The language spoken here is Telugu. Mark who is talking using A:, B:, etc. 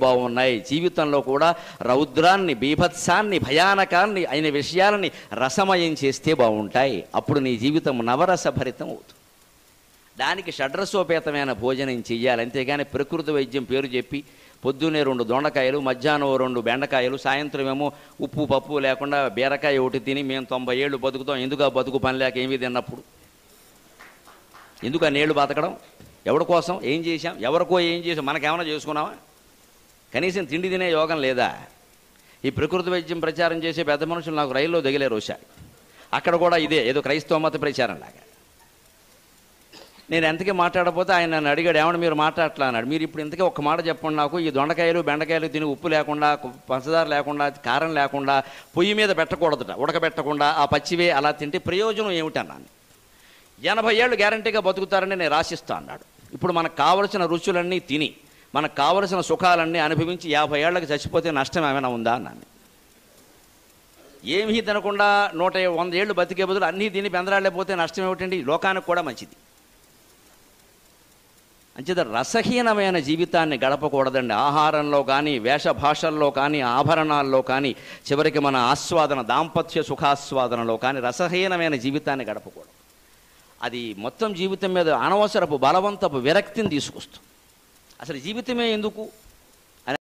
A: బాగున్నాయి జీవితంలో కూడా రౌద్రాన్ని బీభత్సాన్ని భయానకాన్ని అయిన విషయాలని రసమయం చేస్తే బాగుంటాయి అప్పుడు నీ జీవితం నవరస భరితం అవుతుంది దానికి షడ్రసోపేతమైన భోజనం చెయ్యాలి అంతేగాని ప్రకృతి వైద్యం పేరు చెప్పి పొద్దున్నే రెండు దొండకాయలు మధ్యాహ్నం ఓ రెండు బెండకాయలు సాయంత్రం ఏమో ఉప్పు పప్పు లేకుండా బీరకాయ ఒకటి తిని మేము తొంభై ఏళ్ళు బతుకుతాం ఎందుకు ఆ బతుకు పని లేక ఏమీ తిన్నప్పుడు ఎందుకు ఆ నీళ్లు బతకడం ఎవరి కోసం ఏం చేశాం ఎవరికో ఏం చేసాం మనకేమైనా చేసుకున్నామా కనీసం తిండి తినే యోగం లేదా ఈ ప్రకృతి వైద్యం ప్రచారం చేసే పెద్ద మనుషులు నాకు రైల్లో దిగలేరు వచ్చారు అక్కడ కూడా ఇదే ఏదో క్రైస్తవ మత ప్రచారం లాగా నేను ఎంతకీ మాట్లాడకపోతే ఆయన నన్ను అడిగాడు ఏమన్నా మీరు మాట్లాడట్లా అన్నాడు మీరు ఇప్పుడు ఇంతకీ ఒక మాట చెప్పండి నాకు ఈ దొండకాయలు బెండకాయలు తిని ఉప్పు లేకుండా కు- పంచదార లేకుండా కారం లేకుండా పొయ్యి మీద పెట్టకూడదుట ఉడకబెట్టకుండా ఆ పచ్చివే అలా తింటే ప్రయోజనం ఏమిటన్నాను ఎనభై ఏళ్ళు గ్యారంటీగా బతుకుతారని నేను రాసిస్తా అన్నాడు ఇప్పుడు మనకు కావలసిన రుచులన్నీ తిని మనకు కావలసిన సుఖాలన్నీ అనుభవించి యాభై ఏళ్ళకి చచ్చిపోతే నష్టం ఏమైనా ఉందా అన్నాను ఏమీ తినకుండా నూట వంద ఏళ్ళు బతికే బదులు అన్నీ తిని బెందరాళ్ళే నష్టం ఏమిటండి లోకానికి కూడా మంచిది అంచేత రసహీనమైన జీవితాన్ని గడపకూడదండి ఆహారంలో కానీ వేషభాషల్లో కానీ ఆభరణాల్లో కానీ చివరికి మన ఆస్వాదన దాంపత్య సుఖాస్వాదనలో కానీ రసహీనమైన జీవితాన్ని గడపకూడదు అది మొత్తం జీవితం మీద అనవసరపు బలవంతపు విరక్తిని తీసుకొస్తుంది అసలు జీవితమే ఎందుకు